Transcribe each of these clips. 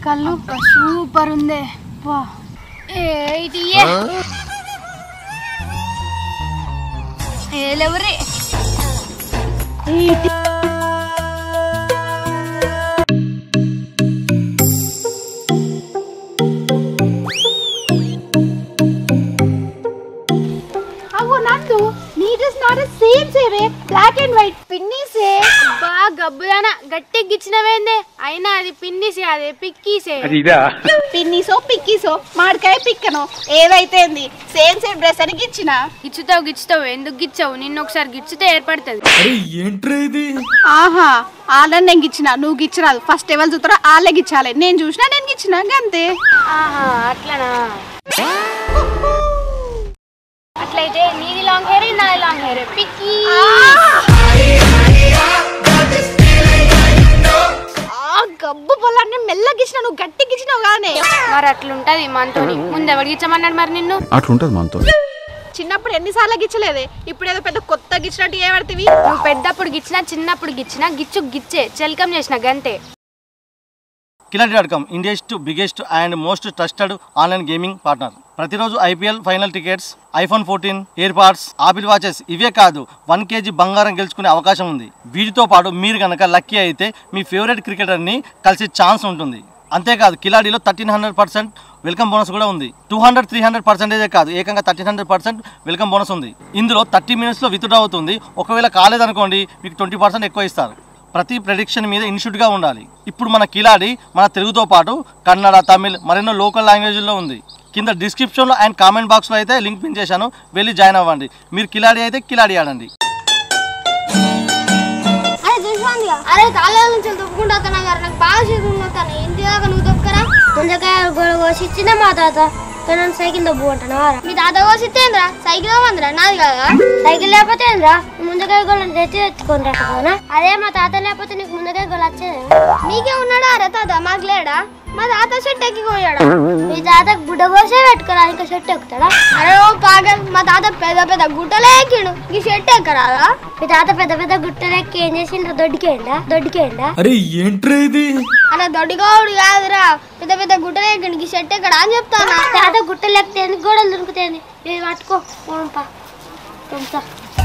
కళ్ళు సూపర్ ఉందే వా ఏ ఇది ఏ. ఏలెవరే అగో నందు నీ డ్రెస్ నా డ్రెస్ సేమ్ సేమే బ్లాక్ అండ్ వైట్ పిన్నీసే బా గబ్బుదానా గట్టి గిచ్చినవేందే అయినా అది పిన్నిసి అదే పిక్కీసే పిన్నీసో పిక్కీసో మామిడికాయ పిక్కను ఏదైతే సేమ్ సేమ్ డ్రెస్ అని ఇచ్చిన గిచ్చుతావు గిచ్చుతావు ఎందుకు గిచ్చావు నిన్ను ఒకసారి గిచ్చితే ఏర్పడుతుంది అరే ఏంట్రా ఇది ఆహా వాళ్ళని నేను గిచ్చిన నువ్వు గిచ్చిరాదు ఫస్ట్ ఎవరు చూస్తారో వాళ్ళే గిచ్చాలి నేను చూసినా నేను గిచ్చిన అంతే ఆహా అట్లనా అట్లయితే నీది లాంగ్ హెయిర్ నాది లాంగ్ హెయిర్ పిక్కి ఆ గబ్బు పొలాన్ని మెల్లగా గిచ్చిన నువ్వు గట్టి గిచ్చినావు కానీ మరి అట్లుంటది మనతోని ముందు ఎవడు గిచ్చమన్నాడు మరి నిన్ను అట్లుంటది మనతో చిన్నప్పుడు ఎన్నిసార్లు గిచ్చలేదే ఇప్పుడు ఏదో పెద్ద కొత్త గిచ్చినట్టు ఏ పడుతుంది నువ్వు పెద్దప్పుడు గిచ్చినా చిన్నప్పుడు గిచ్చినా గిచ్చు గిచ్చే చెల్కం చేసిన గంతే Khiladi dot com India's biggest and most trusted online gaming partner ప్రతిరోజు IPL final tickets iPhone fourteen earpods Apple watches ఇవే కాదు వన్ కేజీ బంగారం గెలుచుకునే అవకాశం ఉంది వీటితో పాటు మీరు కనుక లక్కీ అయితే మీ ఫేవరెట్ క్రికెటర్ని కలిసే ఛాన్స్ ఉంటుంది అంతేకాదు కిలాడీలో thirteen hundred percent welcome bonus కూడా ఉంది టూ హండ్రెడ్ త్రీ హండ్రెడ్ పర్సెంటేజే కాదు ఏకంగా thirteen hundred percent welcome bonus ఉంది ఇందులో థర్టీ మినిట్స్లో విత్డ్రా అవుతుంది ఒకవేళ కాలేదనుకోండి మీకు ట్వంటీ పర్సెంట్ ఎక్కువ ఇస్తారు ప్రతి ప్రెడిక్షన్ మీద ఇన్స్టిట్యూట్గా ఉండాలి ఇప్పుడు మన కిలాడి మన తెలుగుతో పాటు కన్నడ తమిళ్ మరెన్నో లోకల్ లాంగ్వేజ్లో ఉంది కింద డిస్క్రిప్షన్లో అండ్ కామెంట్ బాక్స్లో అయితే లింక్ పిన్ చేశాను వెళ్ళి జాయిన్ అవ్వండి మీరు కిలాడి అయితే కిలాడి ఆడండి అరే దుష్వాంది అరే కాలేజీ నుంచి తొప్పుకుంటా వస్తున్నా గారు నాకు బాగా చదువుకుని వస్తాను ఇంటి దాకా నువ్వు తొక్కరా ముందుకాయ గొడవ కోసి ఇచ్చిందే మా తాత కానీ నన్ను సైకిల్ దబ్బు అంటాను మీ తాత కోసి ఇచ్చేంద్రా సైకిల్ ఇవ్వమందిరా నాది కదా సైకిల్ లేకపోతే ఏంద్రా ముందుకాయ గొల్ల తెచ్చి తెచ్చుకొని రాకపోనా అదే మా తాత లేకపోతే నీకు ముందుకాయ గొల్ల వచ్చేది మీకే ఉన్నాడా అరే తాత మాకు లేడా మా తాత షెట్ ఎక్కి పోయాడా మీ తాత గుడ్డ కోసే పెట్టుకోరా ఇంకా షెట్ ఎక్కుతాడా అరే ఓ పాగల్ మా తాత పెద్ద పెద్ద గుట్టలే ఎక్కిడు ఈ షెట్ ఎక్కరాదా మీ తాత పెద్ద పెద్ద గుట్టలు ఎక్కి ఏం చేసిండ్రు దొడ్డికేయండా దొడ్డికేయండా అరే ఏంట్రా ఇది అలా దొడ్డిగోడు కాదురా పెద్ద పెద్ద గుట్టలు ఎక్కడికి ఈ షెట్ ఎక్కడ అని చెప్తానా తాత గుట్టలు ఎక్కితే ఎందుకు గోడలు దొరుకుతాయి ఇది పట్టుకో పోంపా పంపుతా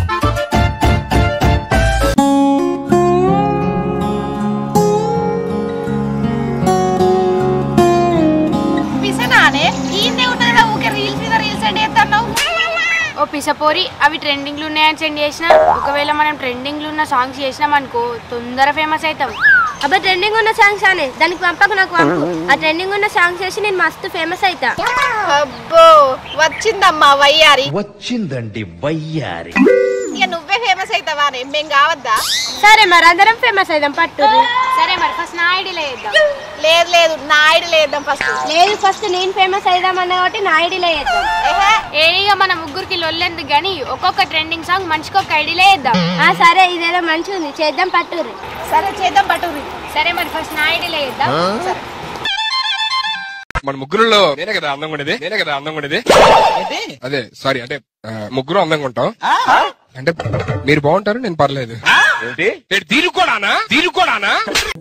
పిసనానే ఈయనే ఉన్నది కదా ఊకే రీల్స్ మీద రీల్స్ అంటే ఎత్తన్నావు ఓ పిసపోరి అవి ట్రెండింగ్లు ఉన్నాయని సెండ్ చేసిన ఒకవేళ మనం ట్రెండింగ్లు ఉన్న సాంగ్స్ చేసినాం అనుకో తొందర ఫేమస్ అవుతాం అబ్బా ట్రెండింగ్ ఉన్న సాంగ్స్ అనే దానికి పంపకు నాకు పంపు ఆ ట్రెండింగ్ ఉన్న సాంగ్స్ చేసి నేను మస్తు ఫేమస్ అవుతా అబ్బో వచ్చిందమ్మా వయ్యారి వచ్చిందండి వయ్యారి ఇక నువ్వే ఫేమస్ అవుతావానే మేం కావద్దా సరే మరి అందరం ఫేమస్ అవుదాం పట్టు సరే మరి ఫస్ట్ నా ఐడిలో వేద్దాం లేదు లేదు నా ఐడి లేద్దాం ఫస్ట్ లేదు ఫస్ట్ నేను ఫేమస్ అవుదాం అన్న కాబట్టి నా ఐడిలో చేద్దాం ఏడిగా మన ముగ్గురికి లొల్లెందుకు కానీ ఒక్కొక్క ట్రెండింగ్ సాంగ్ మనిషికి ఒక ఐడిలో వేద్దాం ఆ సరే ఇదేదో మంచిగా ఉంది చేద్దాం పట్టుర్రి సరే చేద్దాం పట్టురి సరే మరి ఫస్ట్ నా ఐడిలో వేద్దాం మన ముగ్గురులో నేనే కదా అందంగా ఉండేది నేనే కదా అందంగా ఉండేది అదే సారీ అంటే ఆ, ముగ్గురు అందంగా ఉంటాం అంటే మీరు బాగుంటారు నేను పర్లేదు ఏంటి దీని కూడానా దీని కూడానా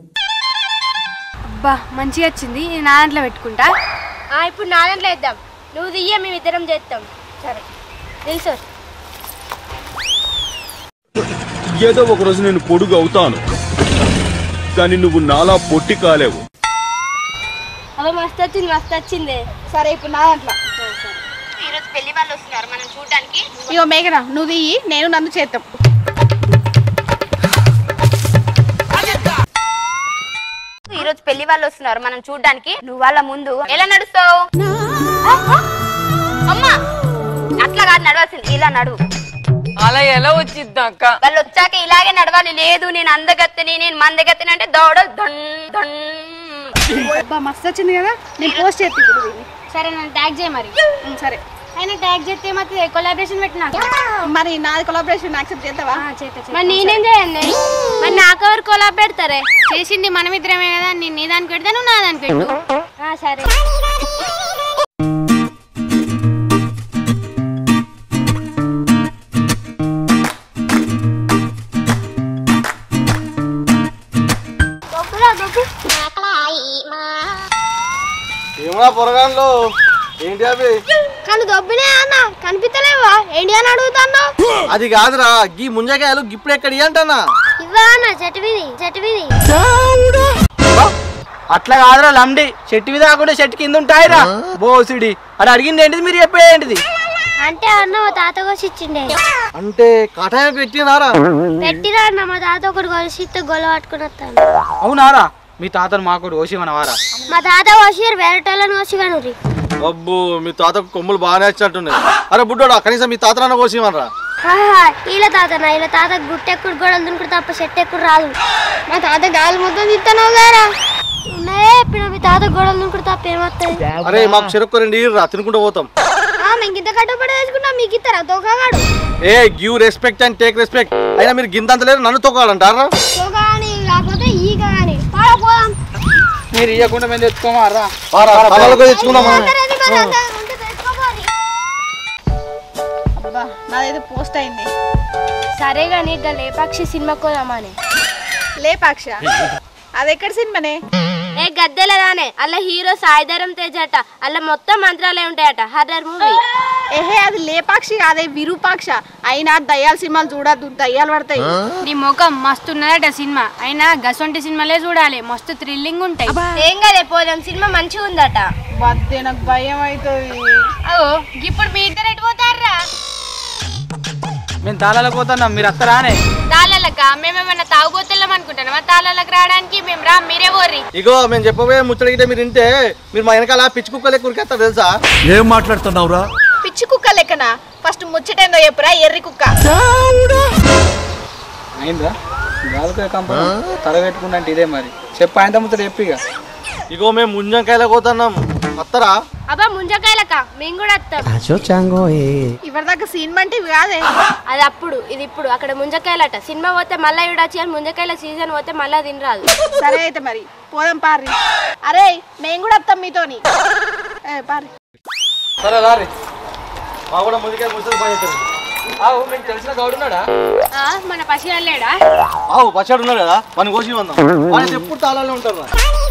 అబ్బా మంచిగా వచ్చింది ఇది నా దాంట్లో పెట్టుకుంటా ఆ ఇప్పుడు నా దాంట్లో వేద్దాం నువ్వు దియ్య మేము ఇద్దరం చేస్తాం సరే తెలుసు ఏదో ఒక రోజు నేను పొడుగు అవుతాను కానీ నువ్వు నాలా పొట్టి కాలేవు అవి మస్తు వచ్చింది మస్తు వచ్చింది సరే ఇప్పుడు నా దాంట్లో ఈరోజు పెళ్లి వాళ్ళు వస్తున్నారు మనం చూడడానికి ఇగో మేఘన నువ్వు దియ్యి నేను నన్ను చేద్దాం ఈరోజు పెళ్లి వాళ్ళు వస్తున్నారు మనం చూడడానికి నువ్వు వాళ్ళ ముందు ఎలా నడుస్తావు అమ్మా అట్లా కాదు నడవాల్సింది ఇలా నడువు అలా ఎలా వచ్చిద్దా అక్క వాళ్ళు వచ్చాక ఇలాగే నడవాలి లేదు నేను అందగత్తని నేను మందగత్తని అంటే దౌడ దొన్ దొన్ అబ్బా మస్తు వచ్చింది కదా నేను పోస్ట్ చేస్తాను ఇప్పుడు దీన్ని. సరే నన్ను ట్యాగ్ చేయ మరి ఉం, సరే అయినా ట్యాగ్ చేస్తే మాత్రం కొలాబరేషన్ పెట్టినా మరి నాది కొలాబరేషన్ యాక్సెప్ట్ చేస్తావా మరి నేనేం చేయండి మరి నాకు ఎవరు కొలా పెడతారే చేసింది మనమిద్దరమే కదా నేను నీ దానికి పెడతా నువ్వు నా దానికి పెట్టు ఆ, సరే దొబ్బురా, దొబ్బు. ఏమన్నా పొరగాన్లో ఏంటి అవి కానీ దొబ్బినే అన్న కనిపించలేవా ఏంటి అని అడుగుతాను అది కాదురా గీ ముంజకాయలు గిప్పుడు ఎక్కడి అంటన్నా ఇవ్వా అన్న చెట్టు విని చెట్టు విని అట్లా కాదురా లండి చెట్టు మీద కాకుండా చెట్టు కింద ఉంటాయిరా బోసిడి అది అడిగింది ఏంటిది మీరు చెప్పేది ఏంటిది అంటే అన్న మా తాత కోసి ఇచ్చిండే అంటే కటాయం పెట్టినారా పెట్టిరా అన్న మా తాత ఒకటి కొలిసి ఇస్తే గొల్ల పట్టుకుని వస్తాను అవునారా మీ తాతను మాకు ఓసిమనవారా మా తాత కోసి వేరేటోళ్ళని కోసి కనురి అబ్బో మీ తాతకు కొమ్ములు బాగానే వచ్చినట్టున్నాయి అరే బుడ్డోడా కనీసం మీ తాతనన్న కోసిమనరా ఈల తాత నా ఇలా తాత గుట్టెక్కుడు గోడలు దునుకుడు తప్ప చెట్టు ఎక్కుడు రాదు మా తాత గాలి మొత్తం తిత్తాను గారా ఉన్నాయే ఇప్పుడు మీ తాత గోడలు దునుకుడు తప్ప ఏమవుతుంది అరే మాకు చెరుకు రెండు ఇర్రా తినుకుంటూ పోతాం మేము ఇంత కట్టుబడి వేసుకున్నాం మీకు ఇస్తారా తోకగాడు ఏ give respect and take respect అయినా మీరు గింతంత లేరు నన్ను తొక్కాలంటారా తోక కానీ లేకపోతే ఈగ కానీ పాడపోదాం మీరు ఇవ్వకుండా మేము తెచ్చుకోమారా తలలకు తెచ్చుకుందాం మనం. అబ్బా నాదైతే పోస్ట్ అయింది సరే కానీ ఇక లేపాక్షి సినిమా కోదామని లేపాక్ష అది ఎక్కడ సినిమానే ఏ గద్దెలదానే అలా హీరో సాయిధరం తేజ్ అట అలా మొత్తం మంత్రాలే ఉంటాయట హర్రర్ మూవీ ఏహే అది లేపాక్షి కాదే విరూపాక్ష అయినా దయ్యాల సినిమాలు చూడద్దు దయ్యాలు పడతాయి నీ ముఖం మస్తు ఉన్నదట సినిమా అయినా గసొంటి సినిమాలే చూడాలి మస్తు థ్రిల్లింగ్ ఉంటాయి ఏం కదే పోదాం సినిమా మంచిగా ఉందట వద్దే నాకు భయం అవుతుంది అగో ఇప్పుడు మీ ఇద్దరు ఎటు పోతారా మేము తాళాలకు పోతున్నాం మీరు అత్తరానే తాళాలక మేమేమన్నా తాగుబోతున్నాం అనుకుంటున్నామా తాళాలకు రావడానికి మేము రా మీరే పోర్రి ఇగో మేము చెప్పబోయే ముచ్చడిగితే మీరు వింటే మీరు మా వెనకాల పిచ్చి కుక్కలే కురికేస్తారు తెలుసా ఏం మాట్లాడుతున్నావురా పిచ్చి కుక్క లెక్కన ఫస్ట్ ముచ్చటేందో చెప్పురా ఎర్రి కుక్క అయిందా గాలికాయ కంపెనీ తలగెట్టుకుంటే ఇదే మరి చెప్పు ఆయన ముచ్చట చెప్పు ఇక ఇగో మేము ముంజంకాయలకు పోతున్నాం వస్తారా అబ్బా ముంజకాయలక మేము కూడా వస్తాం ఇవరిదాకా సినిమా అంటే ఇవి కాదే అది అప్పుడు ఇది ఇప్పుడు అక్కడ ముంజకాయలట సినిమా పోతే మళ్ళీ చూడొచ్చు కానీ ముంజకాయల సీజన్ పోతే మళ్ళీ తినరాదు సరే అయితే మరి పోదాం పారి అరే మేము కూడా వస్తాం మీతోని ఏ, పారి సరే రారి మా కూడా ముందుకే ముచ్చడి పని చేస్తారు ఆవు మీకు తెలిసిన గౌడున్నాడా ఆ, మన పసి వెళ్ళాడా ఆవు పచ్చాడు ఉన్నాడు కదా మన కోసి వందాం వాళ్ళు ఎప్పుడు తాళాలే ఉంటారు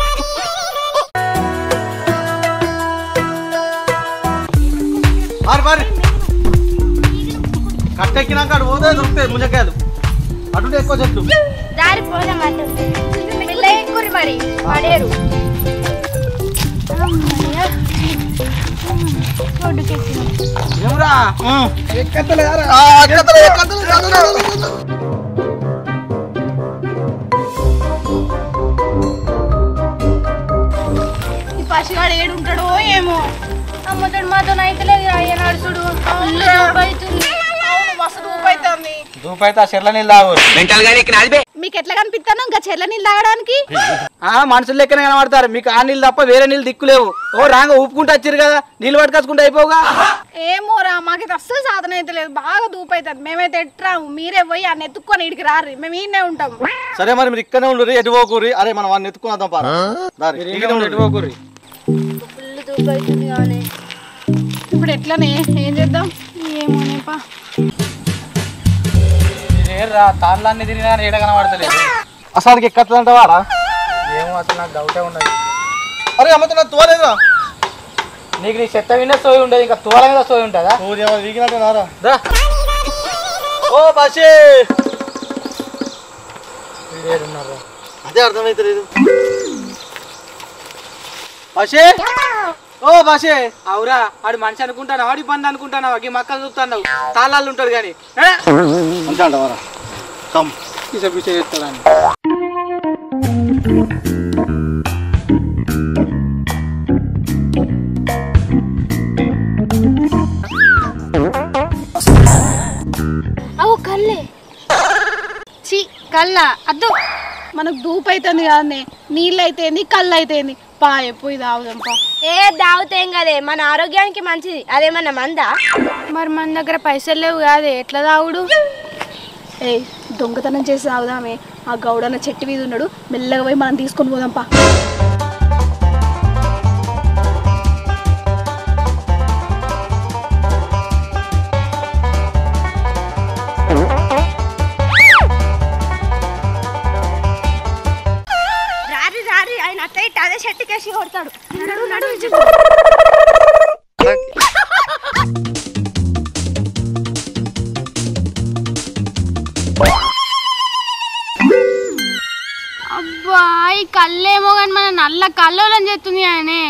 మారి మారి కట్టెక్కినాక అటు పోతే దొరుకుతాయి ముంజకాయలు అటు ఎక్కువ చెట్లు దారి పోదాం అటు పిల్ల ఎక్కుర్రి మరి పడేరు ఏమరా ఎక్కత్తలేదారా ఆ, ఎక్కతలే, ఎక్కతలే, ఎక్కతలే. ఈ పసిగాడు ఏడు ఉంటాడో ఏమో అమ్మతోడు మాతో అయితలేదు అయ్య నడుచుడు ఫుల్ అవుతుంది అవును మస్తు ఊపైతుంది దూపైతే ఆ చెర్ల నీళ్ళు తాగు మీకు ఎట్లా కనిపిస్తాను ఇంకా చెల్ల నీళ్ళు తాగడానికి ఆ మనుషులు లెక్కన కనబడతారు మీకు ఆ నీళ్ళు తప్ప వేరే నీళ్ళు దిక్కులేవు ఓ రాంగ ఊపుకుంటూ వచ్చారు కదా నీళ్ళు పట్టుకొచ్చుకుంటూ అయిపోగా ఏమోరా మాకైతే అస్సలు సాధన అయితే లేదు బాగా దూపైతుంది మేమైతే ఎట్రాము మీరే పోయి ఆ నెత్తుక్కొని ఇడికి రారు మేము ఈయనే ఉంటాం సరే మరి మీరు ఇక్కడనే ఉండరు ఎటు పోకూరి అరే మనం వాడిని ఎత్తుకున్నాం పారా దారి మీరు ఇక్కడే ఎటు ఉండు. పోకుర్రి. ఫుల్ దూపు అవుతుంది కానీ ఇప్పుడు ఎట్లనే ఏం చేద్దాం ఏమోనేపా మీరు ఏర్రా తాళ్ళన్నీ తిరిగినా ఏడ కనబడతలేదు అసలుకి ఎక్కట్లంటే వాడా ఏమో అసలు నాకు డౌటే ఉండదు అరే అమ్మతో నాకు తోలేదురా నీకు నీ చెత్త వినే సోయి ఉండదు ఇంకా తోల మీద సోయి ఉంటుందా ఊరి ఏమో వీగినట్టు నారా దా ఓ బషే వీడేడున్నారు అదే అర్థమైతే లేదు బషే ఓ బషే అవురా ఆడు మనిషి అనుకుంటాను ఆడి పని అనుకుంటాను ఈ మక్కలు చూస్తాను తాళాలు ఉంటాడు కానీ అంతే అంటావారా కమ్ పిచ్చ పిచ్చ చేస్తాడని అవు కల్లే చి కళ్ళ అద్దు మనకు దూపు అవుతుంది కదనే నీళ్ళు అయితేంది కళ్ళు అయితేంది పాయ పోయి తాగుదాం పా ఏ దావుతేం కదే మన ఆరోగ్యానికి మంచిది అదేమన్నా మందా మరి మన దగ్గర పైసలు లేవు కాదే ఎట్లా తాగుడు ఏ దొంగతనం చేసి తాగుదామే ఆ గౌడన్న చెట్టు మీద ఉన్నాడు మెల్లగా పోయి మనం తీసుకొని పోదాం పా రారి రారి ఆయన అట్లా ఇట్ట అదే చెట్టుకేసి కొడతాడు నడు నడు అబ్బా ఈ కళ్ళేమో కానీ మన నల్ల కల్లోలం చేస్తుంది ఆయనే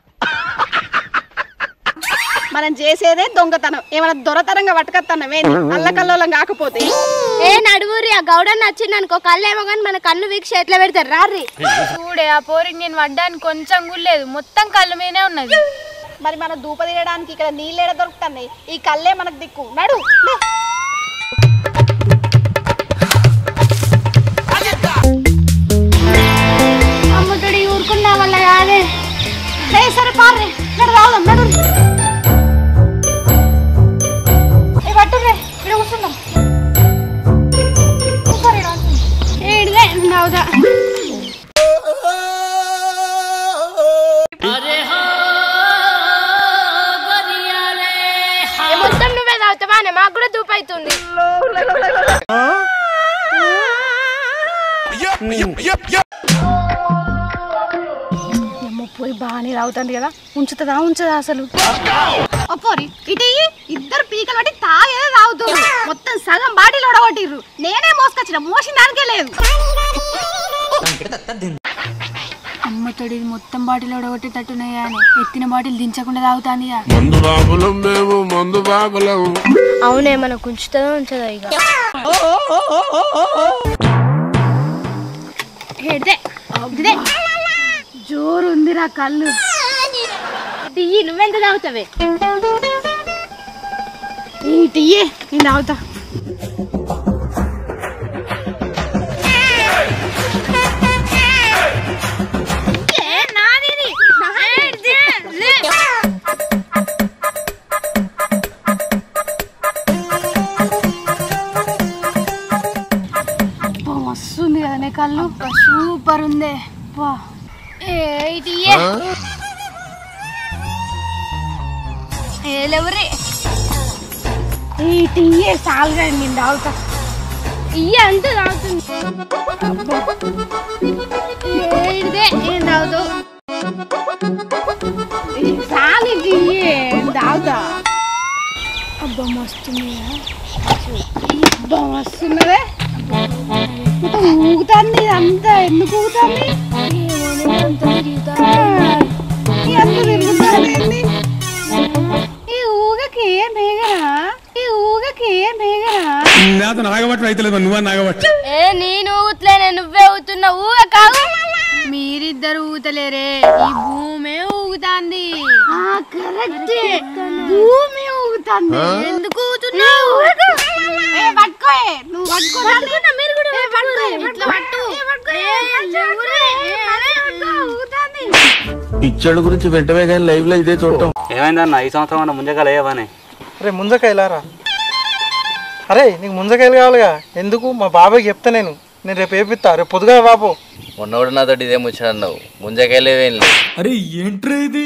మనం చేసేదే దొంగతనం ఏమైనా దొరతనంగా పట్టుకొస్తానమే అల్లకల్లోలం కాకపోతే ఏ నడువురి ఆ గౌడని నచ్చింది అనుకో కళ్ళు ఏమో కానీ మన కళ్ళు వీక్ష ఎట్లా పెడతారు రారి చూడే ఆ పోరికి నేను వడ్డానికి కొంచెం కూడా లేదు మొత్తం కళ్ళు మీదనే ఉన్నది మరి మన దూప తీయడానికి ఇక్కడ నీళ్ళేడ దొరుకుతున్నాయి ఈ కళ్ళే మనకు దిక్కు నడు లే. అమ్ముతుడి ఊరుకున్నా వల్ల కాదే ఏ సరే పార్రే నడు రావుదాం నడు ఏ పట్టుర్రే ఇక్కడ కూర్చుందాం కూర్చోరే ఈడ కూర్చుందాం. ఏడిదే నవ్వుదా ఏ మొత్తం నువ్వే తాగుతావా మాకు కూడా దూపు అవుతుంది ఏమో పోయి బాగానే తాగుతుంది కదా ఉంచుతుందా ఉంచదా అసలు ఓ పోరి ఇటు ఇయ్యి. ఇద్దరు పీకలు పట్టి తాగేదే తాగుతారు మొత్తం సగం బాటిల్ ఒడగొట్టిర్రు నేనే మోసుకొచ్చిన మోసిన దానికే లేదు అమ్మతోడి ఇది మొత్తం బాటిల్ ఒడగొట్టేటట్టున్నాయి అని ఎత్తిన బాటిల్ దించకుండా తాగుతాంది ఇక. మందు బాబులం మేము మందు బాబులం అవునే మనకు ఉంచుతుందో ఉంచదో ఇక ఏడిదే ఇదే జోరు ఉంది నా కళ్ళు దియ్యి నువ్వెంత తాగుతావే ఈ టీయే నేను తాగుతా అబ్బా, మస్తుంది కదనే కళ్ళు సూపర్ ఉంది అబ్బా. ఏ ఇది ఇయ్యే. ఏ లేవురే ఈ టీయే చాలుగా నేను తాగుతా ఇయ్య అంతా తాగుతుంది ఏడిదే ఏం తాగుతావు ఈ చాలు ఈ టీయే నేను తాగుతా అబ్బా మస్తుంది అబ్బా మస్తున్నదే ఇంత ఊగుతుంది అంతా ఎందుకు ఊగుతుంది ఈ అంత తిరుగుతుంది ఈ ఊగకి మేఘనా ఈ ఊగకి మేఘనా నాతో నాగబట్టు అయితే నువ్వా నాగబట్టు ఏ నేను ఊగుతలేనే నువ్వే ఊగుతున్నావు ఊగ కాదు మీరిద్దరు ఊతలేరే ఈ భూమే ఊగుతాంది ఆ కరెక్ట్ భూమి ఊగుతుంది ఎందుకు ఊగుతున్నావు ఏ పట్టుకో ఏ, నువ్వు పట్టుకో మీరు కూడా పట్టుకో ఇట్లా పట్టు ఏ, లేవురే. ఏ, అదే పట్టుకో, ఊగుతుంది పిచ్చోళ్ళ గురించి వెంటనే కానీ లైవ్ లో ఇదే చూడటం ఏమైందన్న ఈ సంవత్సరం అన్న ముంజకాయలు అయ్యవానే అరే ముంజకాయలారా అరే నీకు ముంజకాయలు కావాలిగా ఎందుకు మా బాబాయ్కి చెప్తా నేను నేను రేపు వేపిస్తా రేపు పొద్దుగా బాబు మొన్నోడు నాతో ఇదే ముచ్చన్నావు ముంజకాయలేవేం లేవు అరే ఏంట్రా ఇది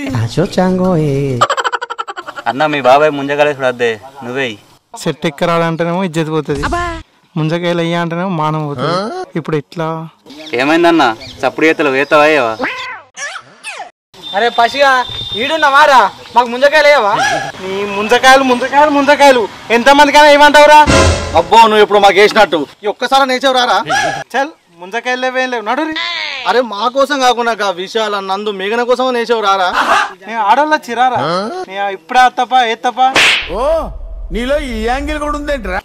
అన్న మీ బాబాయ్ ముంజకాయలు వేసుడు అద్దే నువ్వే సెట్ ఎక్కరాలంటేనేమో ఇజ్జత్ పోతుంది ముంజకాయలు అయ్యా అంటేనేమో మానం పోతుంది ఇప్పుడు ఎట్లా ఏమైందన్న చప్పుడు చేతలు వేస్తావా అయ్యవా అరే పసిగా ఈడున్నవారా మాకు ముంజకాయలు అయ్యావా నీ ముంజకాయలు ముంజకాయలు ముంజకాయలు ఎంతమందికైనా ఏమంటావురా అబ్బో నువ్వు ఇప్పుడు మాకు వేసినట్టు ఈ ఒక్కసారి నేర్చావు రారా చల్ ముంజకాయలు లేవేం లేవు నడురి అరే మా కోసం కాకుండా గా విశాల నందు మేఘన కోసం నేర్చావు రారా నేను ఆడోళ్ళ చిరారా నేను ఇప్పుడే అత్తప ఎత్తప ఓ నీలో ఈ యాంగిల్ కూడా ఉందేంట్రా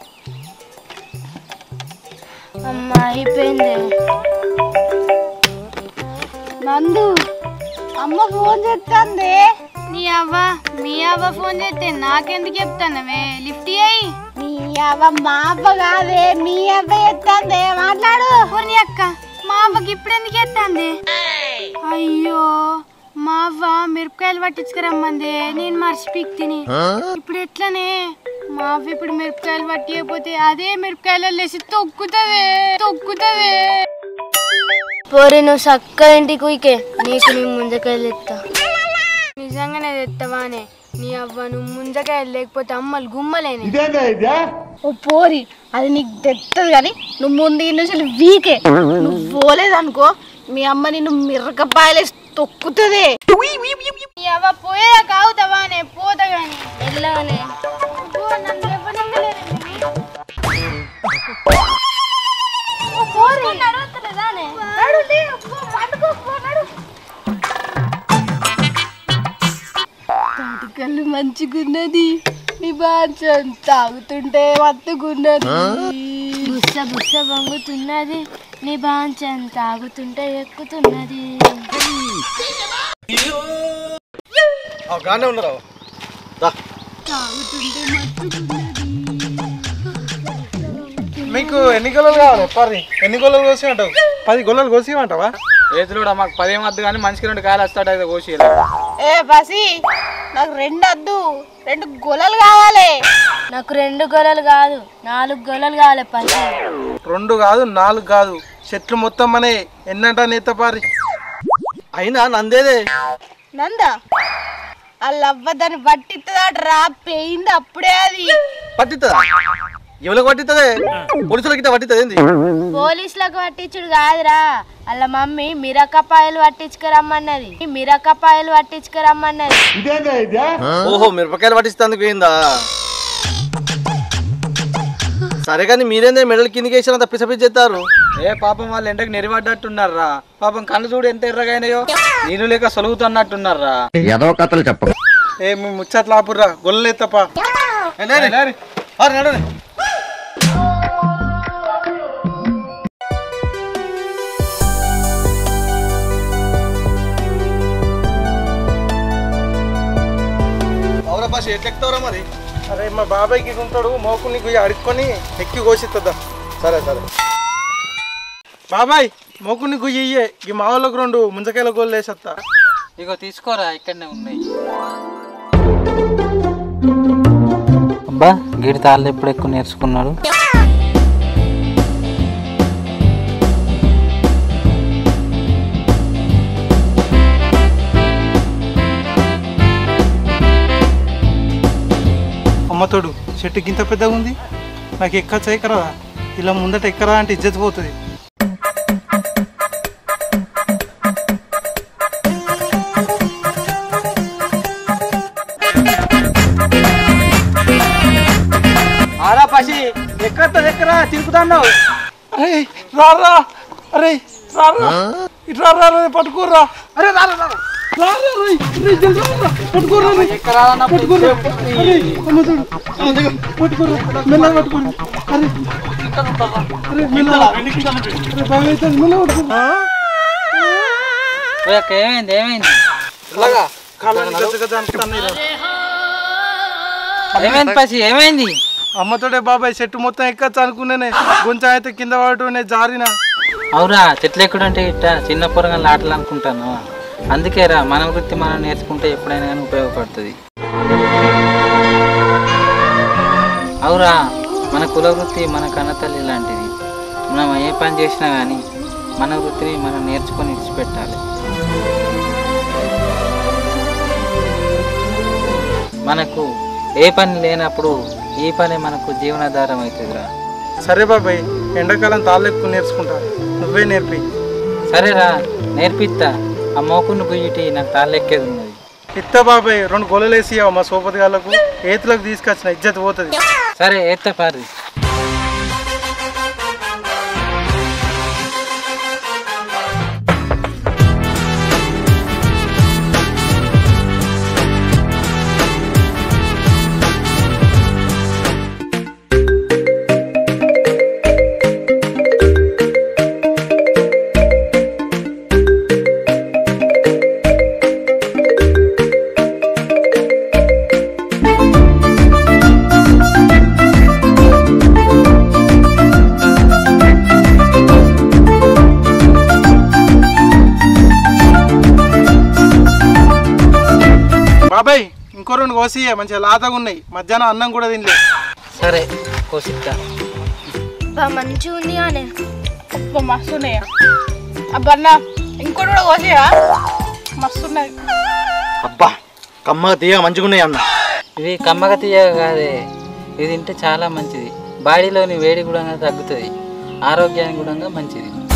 అమ్మా అయిపోయింది నందు అమ్మ ఫోన్ చేస్తుంది నీ అవ్వ మీ అవ్వ ఫోన్ చేస్తే నాకెందుకు చెప్తానవే లిఫ్ట్ అయ్యి నీ అవ్వ మా అవ్వ కాదే నీ అవ్వ ఎత్తంది మాట్లాడు నీ అక్క మా అవ్వకి ఇప్పుడు ఎందుకు ఎత్తాంది అయ్యో మా అవ్వ మిరపకాయలు పట్టించుకురమ్మంది నేను మర్చిపోయి తిని ఇప్పుడు ఎట్లనే మా అవ్వ ఇప్పుడు మిరపకాయలు పట్టియకపోతే అదే మిరపకాయలు లేసి తొక్కుతుంది తొక్కుతుంది పోరి నువ్వు చక్క ఇంటికి ఊకే నీకు నీ ముంజకాయలు ఎత్తా నిజంగానే తెత్తవానే నీ అవ్వ నువ్వు ముంజకాయలు లేకపోతే అమ్మలు గుమ్మలేని ఓ పోరి అది నీకు తెత్తది కానీ నువ్వు ముందు ఈ నుంచి వీకే నువ్వు పోలేదనుకో మీ అమ్మ నిన్ను మిరకపాయలు తొక్కుతుంది ఈ అవ్వ పోయేదా కావుతావా నే పోతా గాని వెళ్ళగానే అబ్బో, నన్ను లేవనివ్వలేరు ఇవి. నడు, లే, పో, పండుకో, పో, నడు. కళ్ళు మంచిగున్నది నీ బాంచం తాగుతుంటే మత్తుగున్నది బుస్స బుస్స వంగుతున్నది నీ బాంచం తాగుతుంటే ఎక్కుతున్నది గానే ఉండరావు మీకు ఎన్ని గొల్లలు కావాలి పర్రి ఎన్ని గొల్లలు కోసి అంటావు పది గొల్లలు కోసి అంటావా ఏతులోడా మాకు పదేం వద్దు కానీ మనిషికి రెండు కాయలు వస్తాడు అయితే కోసి ఏ బసి నాకు రెండు వద్దు రెండు గొలలు కావాలి నాకు రెండు గొలలు కాదు నాలుగు గొలలు కావాలి పసి రెండు కాదు నాలుగు కాదు చెట్లు మొత్తం మనే ఎన్నంట నేత పారి అయినా నందేదే నందా వాళ్ళ అవ్వదాన్ని పట్టిస్తుందట రా పెయింది అప్పుడే అది పట్టిస్తుందా ఎవరికి పట్టిస్తుంది పోలీసులకి ఇట్లా పట్టిస్తుంది ఏంది పోలీసులకు పట్టించుడు కాదురా వాళ్ళ మమ్మీ మిరకపాయలు పట్టించుకురమ్మన్నది మిరకపాయలు పట్టించుకురమ్మన్నది ఓహో మిరపకాయలు పట్టిస్తానికి పోయిందా సరే కానీ మీరేందే మెడల్ కిందికి వేసినంత పిస పిచ్చి చేస్తారు ఏ పాపం వాళ్ళు ఎండకు నెరిపడ్డట్టున్నారా పాపం కళ్ళు చూడు ఎంత ఎర్రగైనాయో నీళ్ళు లేక సొలుగుతున్నట్టున్నారా ఏదో కథలు చెప్ప ఏ మీ ముచ్చట్లు ఆపుర్రా గొల్లలు ఎత్తపా అవురా భాష ఎట్లెక్తావురా మరి అరే మా బాబాయ్కి ఉంటాడు మోకుని గుయ్యి అడుక్కొని ఎక్కి కోసిస్తుందా సరే సరే బాబాయ్ మోకుని గుయ్యి ఇయ్యే ఈ మా వాళ్ళకు రెండు ముంజకాయల గోళ్ళు వేసేస్తా ఇగో తీసుకోరా ఇక్కడనే ఉన్నాయి అబ్బా గిడి తాళ్ళు ఎప్పుడు ఎక్కువ నేర్చుకున్నాడు అమ్మతోడు చెట్టు గింత పెద్దగా ఉంది నాకు ఎక్కచ్చా ఎక్కరా ఇలా ముందట ఎక్కరా అంటే ఇజ్జత్ పోతుంది ఆరా పసి ఎక్కడ ఎక్కడ తిరుగుతున్నావు అరే రారా అరే రారా ఇట్లా రారా పట్టుకోర్రా అరే రారా రారా రారా రేయ్, రేయ్, జల్ది రారా, పట్టుకోర్రా రేయ్. పట్టుకోర్రా. అరే, అమ్మతోడు. పట్టుకోర్రా, మెల్లగా పట్టుకోర్రా. అరే, అరే, మెల్లగా. అరే, భయం అవుతుంది, మెల్లగా పట్టుకోర్రా. ఏమైంది ఏమైంది ఇలాగా కాళ్ళని గజ గజ అనుకుతున్నాయి రా. ఏమైంది పసి ఏమైంది అమ్మతోడే బాబాయ్ చెట్టు మొత్తం ఎక్కచ్చు అనుకున్నానే కొంచెం అయితే కింద పడుతూనే జారిన అవురా చెట్లు ఎక్కుడు అంటే ఇట్ట చిన్న పొరగాళ్ళు ఆటలు అనుకుంటాను అందుకే రా మన వృత్తి మనం నేర్చుకుంటే ఎప్పుడైనా కానీ ఉపయోగపడుతుంది అవురా మన కుల వృత్తి మన కన్నతల్లి లాంటిది మనం ఏ పని చేసినా కానీ మన వృత్తిని మనం నేర్చుకొని ఇడిచిపెట్టాలి మనకు ఏ పని లేనప్పుడు ఈ పని మనకు జీవనాధారం అవుతుందిరా సరే బాబాయ్ ఎండాకాలం తాళ్ళెక్కు నేర్చుకుంటా నువ్వే నేర్పి సరేరా నేర్పిస్తా ఆ మోకును గుయ్యిటి నాకు తాళ్ళెక్కేది ఉన్నది ఇత్త బాబాయ్ రెండు గొలలు వేసి మా సోపతి గాళ్ళకు ఏతులకు తీసుకొచ్చిన ఇజ్జత్ పోతుంది సరే ఎత్త పారి బాబాయ్ ఇంకో రెండు కోసియే మంచిగా లాతగా ఉన్నాయి మధ్యాహ్నం అన్నం కూడా తినలే సరే కోసిస్తా మంచిగా ఉంది కానీ అబ్బా మస్తు ఉన్నాయా అబ్బా అన్న ఇంకోటి కూడా కోసేవా మస్తు ఉన్నది అబ్బా కమ్మ తీయ మంచిగా ఉన్నాయి అన్న ఇవి కమ్మగ తీయ కాదే ఇది తింటే చాలా మంచిది బాడీలోని వేడి కూడా తగ్గుతుంది ఆరోగ్యానికి కూడా మంచిది